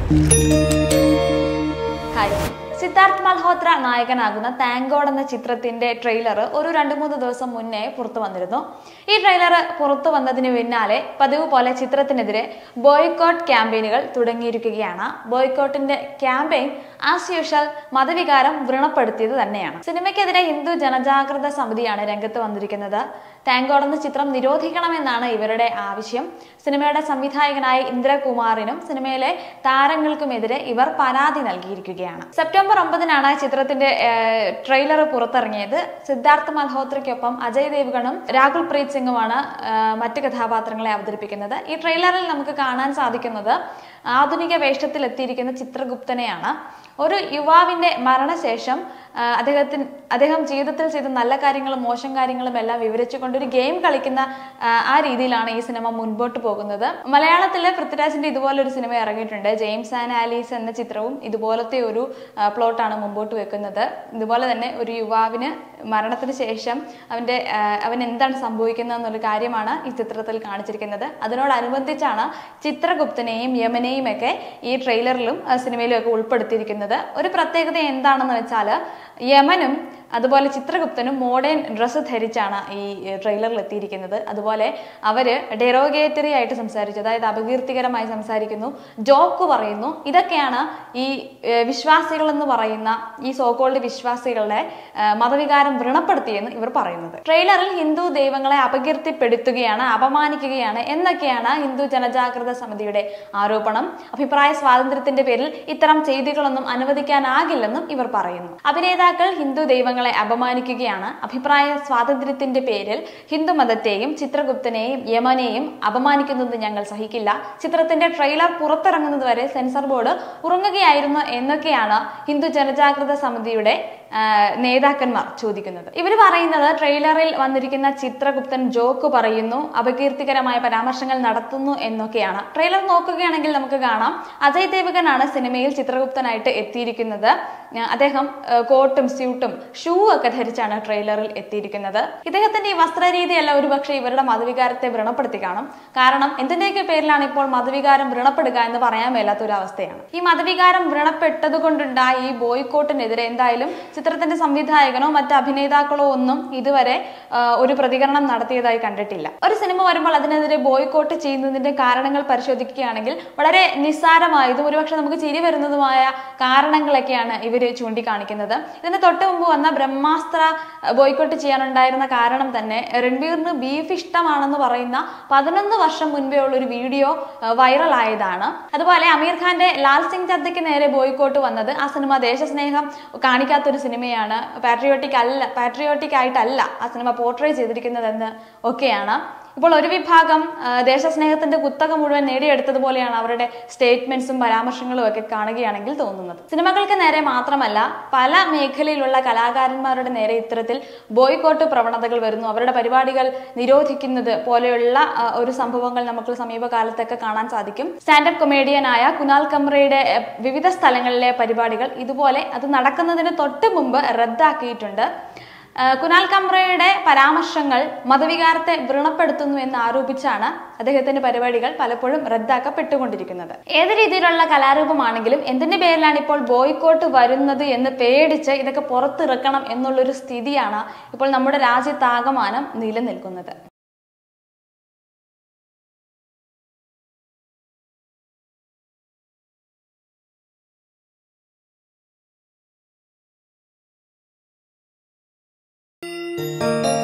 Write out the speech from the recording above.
hi Siddharth Malhotra നായകനാകുന്ന താങ്കോഡ് എന്ന ചിത്രത്തിന്റെ ട്രെയിലർ ഒരു രണ്ട് മൂന്ന് ദിവസം മുന്നേ പുറത്തു വന്നിരുന്നു ഈ ട്രെയിലർ പുറത്തു വന്നതിന് പിന്നാലെ പതിവ് പോലെ ചിത്രത്തിനെതിരെ ബോയ്ക്കോട്ട് ക്യാമ്പയിനുകൾ തുടങ്ങിയിരിക്കുകയാണ് ബോയ്ക്കോട്ടിന്റെ ക്യാമ്പയിൻ ആസ് യൂഷ്വൽ മതവികാരം വ്രണപ്പെടുത്തിയത് തന്നെയാണ് സിനിമയ്ക്കെതിരെ ഹിന്ദു ജനജാഗ്രത സമിതിയാണ് രംഗത്ത് വന്നിരിക്കുന്നത് താങ്കോഡ് എന്ന ചിത്രം നിരോധിക്കണമെന്നാണ് ഇവരുടെ ആവശ്യം സിനിമയുടെ സംവിധായകനായ ഇന്ദ്രകുമാറിനും സിനിമയിലെ താരങ്ങൾക്കുമെതിരെ ഇവർ പരാതി നൽകിയിരിക്കുകയാണ് സെപ്റ്റംബർ ഒമ്പതിനാണ് ചിത്രത്തിന്റെ ട്രെയിലർ പുറത്തിറങ്ങിയത് സിദ്ധാർത്ഥ് മൽഹോത്രയ്ക്കൊപ്പം അജയ് ദേവ്ഗണും രാഹുൽ പ്രീത് സിംഗുമാണ് ആ, മറ്റ് കഥാപാത്രങ്ങളെ അവതരിപ്പിക്കുന്നത് ഈ ട്രെയിലറിൽ നമുക്ക് കാണാൻ സാധിക്കുന്നത് ആധുനിക വേഷത്തിൽ എത്തിയിരിക്കുന്ന ചിത്രഗുപ്തനെയാണ് ഒരു യുവാവിന്റെ മരണശേഷം ആ, അദ്ദേഹത്തിന് അദ്ദേഹം ജീവിതത്തിൽ ചെയ്ത നല്ല കാര്യങ്ങളും മോശം കാര്യങ്ങളും എല്ലാം വിവരിച്ചുകൊണ്ട് ഒരു ഗെയിം കളിക്കുന്ന ആ, ആ രീതിയിലാണ് ഈ സിനിമ മുൻപോട്ട് പോകുന്നത് മലയാളത്തിലെ പൃഥ്വിരാജിന്റെ ഇതുപോലെ ഒരു സിനിമ ഇറങ്ങിയിട്ടുണ്ട് ജെയിംസ് ആൻഡ് ആലീസ് എന്ന ചിത്രവും ഇതുപോലത്തെ ഒരു ആ, പ്ലോട്ടാണ് മുമ്പോട്ട് വെക്കുന്നത് ഇതുപോലെ തന്നെ ഒരു യുവാവിന് മരണത്തിന് ശേഷം അവന്റെ ആ, അവൻ എന്താണ് സംഭവിക്കുന്നത് എന്നുള്ള കാര്യമാണ് ഈ ചിത്രത്തിൽ കാണിച്ചിരിക്കുന്നത് അതിനോടനുബന്ധിച്ചാണ് ചിത്രഗുപ്തനെയും യമനെയും ഒക്കെ ഈ ട്രെയിലറിലും ആ, സിനിമയിലും ഒക്കെ ഉൾപ്പെടുത്തിയിരിക്കുന്നത് ഒരു പ്രത്യേകത എന്താണെന്ന് വെച്ചാൽ യമനും അതുപോലെ ചിത്രഗുപ്തനും മോഡേൺ ഡ്രസ്സ് ധരിച്ചാണ് ഈ ട്രെയിലറിൽ എത്തിയിരിക്കുന്നത് അതുപോലെ അവര് ഡെറോഗേറ്ററി ആയിട്ട് സംസാരിച്ചു അതായത് അപകീർത്തികരമായി സംസാരിക്കുന്നു ജോക്ക് പറയുന്നു ഇതൊക്കെയാണ് ഈ ഏഹ്, വിശ്വാസികൾ എന്ന് പറയുന്ന ഈ സോക്കോൾഡ് വിശ്വാസികളുടെ ഏഹ്, മതവികാരം വ്രണപ്പെടുത്തിയെന്ന് ഇവർ പറയുന്നത് ട്രെയിലറിൽ ഹിന്ദു ദൈവങ്ങളെ അപകീർത്തിപ്പെടുത്തുകയാണ് അപമാനിക്കുകയാണ് എന്നൊക്കെയാണ് ഹിന്ദു ജനജാഗ്രത സമിതിയുടെ ആരോപണം അഭിപ്രായ സ്വാതന്ത്ര്യത്തിന്റെ പേരിൽ ഇത്തരം ചെയ്തികളൊന്നും അനുവദിക്കാനാകില്ലെന്നും ഇവർ പറയുന്നു അഭിനേതാക്കൾ ഹിന്ദു ദൈവങ്ങളെ അപമാനിക്കുകയാണ് അഭിപ്രായ സ്വാതന്ത്ര്യത്തിന്റെ പേരിൽ ഹിന്ദു മതത്തെയും ചിത്രഗുപ്തനെയും യമനെയും അപമാനിക്കുന്നത് ഞങ്ങൾ സഹിക്കില്ല ചിത്രത്തിന്റെ ട്രെയിലർ പുറത്തിറങ്ങുന്നത് വരെ സെൻസർ ബോർഡ് ഉറങ്ങുകയായിരുന്നു എന്നൊക്കെയാണ് ഹിന്ദു ജനജാഗ്രത സമിതിയുടെ ആ, നേതാക്കന്മാർ ചോദിക്കുന്നത് ഇവർ പറയുന്നത് ട്രെയിലറിൽ വന്നിരിക്കുന്ന ചിത്രഗുപ്തൻ ജോക്ക് പറയുന്നു അപകീർത്തികരമായ പരാമർശങ്ങൾ നടത്തുന്നു എന്നൊക്കെയാണ് ട്രെയിലർ നോക്കുകയാണെങ്കിൽ നമുക്ക് കാണാം അജയ് ദേവഗനാണ് സിനിമയിൽ ചിത്രഗുപ്തനായിട്ട് എത്തിയിരിക്കുന്നത് ആ, അദ്ദേഹം ആ, കോട്ടും സ്യൂട്ടും ഷൂ ഒക്കെ ധരിച്ചാണ് ട്രെയിലറിൽ എത്തിയിരിക്കുന്നത് ഇദ്ദേഹത്തിന്റെ ഈ വസ്ത്രരീതിയല്ല ഒരുപക്ഷെ ഇവരുടെ മതവികാരത്തെ വ്രണപ്പെടുത്തി കാണും കാരണം എന്തിന്റെയൊക്കെ പേരിലാണ് ഇപ്പോൾ മതവികാരം വ്രണപ്പെടുക എന്ന് പറയാൻ മേലാത്ത ഒരു അവസ്ഥയാണ് ഈ മതവികാരം വ്രണപ്പെട്ടത് കൊണ്ടുണ്ടായ ഈ ബോയ്ക്കോട്ടിനെതിരെ എന്തായാലും ചിത്രത്തിന്റെ സംവിധായകനോ മറ്റ് അഭിനേതാക്കളോ ഒന്നും ഇതുവരെ ആ, ഒരു പ്രതികരണം നടത്തിയതായി കണ്ടിട്ടില്ല ഒരു സിനിമ വരുമ്പോൾ അതിനെതിരെ ബോയ്ക്കോട്ട് ചെയ്യുന്നതിന്റെ കാരണങ്ങൾ പരിശോധിക്കുകയാണെങ്കിൽ വളരെ നിസ്സാരമായതും ഒരുപക്ഷെ നമുക്ക് ചിരി വരുന്നതുമായ കാരണങ്ങളൊക്കെയാണ് ഇവര് ചൂണ്ടിക്കാണിക്കുന്നത് ഇതിന് തൊട്ട് മുമ്പ് വന്ന ബ്രഹ്മാസ്ത്ര ബോയ്ക്കോട്ട് ചെയ്യാനുണ്ടായിരുന്ന കാരണം തന്നെ രൺബീറിന് ബീഫ് ഇഷ്ടമാണെന്ന് പറയുന്ന പതിനൊന്ന് വർഷം മുൻപേ ഉള്ള ഒരു വീഡിയോ വൈറൽ ആയതാണ് അതുപോലെ അമീർ ഖാന്റെ ലാൽ സിംഗ് ചദ്ദയ്ക്ക് നേരെ ബോയ്ക്കോട്ട് വന്നത് ആ സിനിമ ദേശസ്നേഹം കാണിക്കാത്തൊരു സിനിമയാണ് പാട്രിയോട്ടിക് അല്ല പാട്രിയോട്ടിക് ആയിട്ടല്ല ആ സിനിമ പോർട്രേ ചെയ്തിരിക്കുന്നതെന്ന് ഒക്കെയാണ് ഇപ്പോൾ ഒരു വിഭാഗം ആ, ദേശസ്നേഹത്തിന്റെ കുത്തക മുഴുവൻ നേടിയെടുത്തതുപോലെയാണ് അവരുടെ സ്റ്റേറ്റ്മെന്റ്സും പരാമർശങ്ങളും ഒക്കെ കാണുകയാണെങ്കിൽ തോന്നുന്നത് സിനിമകൾക്ക് നേരെ മാത്രമല്ല പല മേഖലയിലുള്ള കലാകാരന്മാരുടെ നേരെ ഇത്തരത്തിൽ ബോയ്ക്കോട്ട് പ്രവണതകൾ വരുന്നു അവരുടെ പരിപാടികൾ നിരോധിക്കുന്നത് പോലെയുള്ള ആ, ഒരു സംഭവങ്ങൾ നമുക്ക് സമീപകാലത്തൊക്കെ കാണാൻ സാധിക്കും സ്റ്റാൻഡപ്പ് കൊമേഡിയനായ കുനാൽ കമ്രയുടെ എ, വിവിധ സ്ഥലങ്ങളിലെ പരിപാടികൾ ഇതുപോലെ അത് നടക്കുന്നതിന് തൊട്ട് മുമ്പ് റദ്ദാക്കിയിട്ടുണ്ട് ആ, കുനാൽ കമ്രയുടെ പരാമർശങ്ങൾ മതവികാരത്തെ വ്രണപ്പെടുത്തുന്നു എന്ന് ആരോപിച്ചാണ് അദ്ദേഹത്തിന്റെ പരിപാടികൾ പലപ്പോഴും റദ്ദാക്കപ്പെട്ടുകൊണ്ടിരിക്കുന്നത് ഏത് രീതിയിലുള്ള കലാരൂപമാണെങ്കിലും എന്തിന്റെ പേരിലാണ് ഇപ്പോൾ ബോയ്ക്കോട്ട് വരുന്നത് എന്ന് പേടിച്ച് ഇതൊക്കെ പുറത്തിറക്കണം എന്നുള്ളൊരു സ്ഥിതിയാണ് ഇപ്പോൾ നമ്മുടെ രാജ്യത്താകമാനം നിലനിൽക്കുന്നത് thank you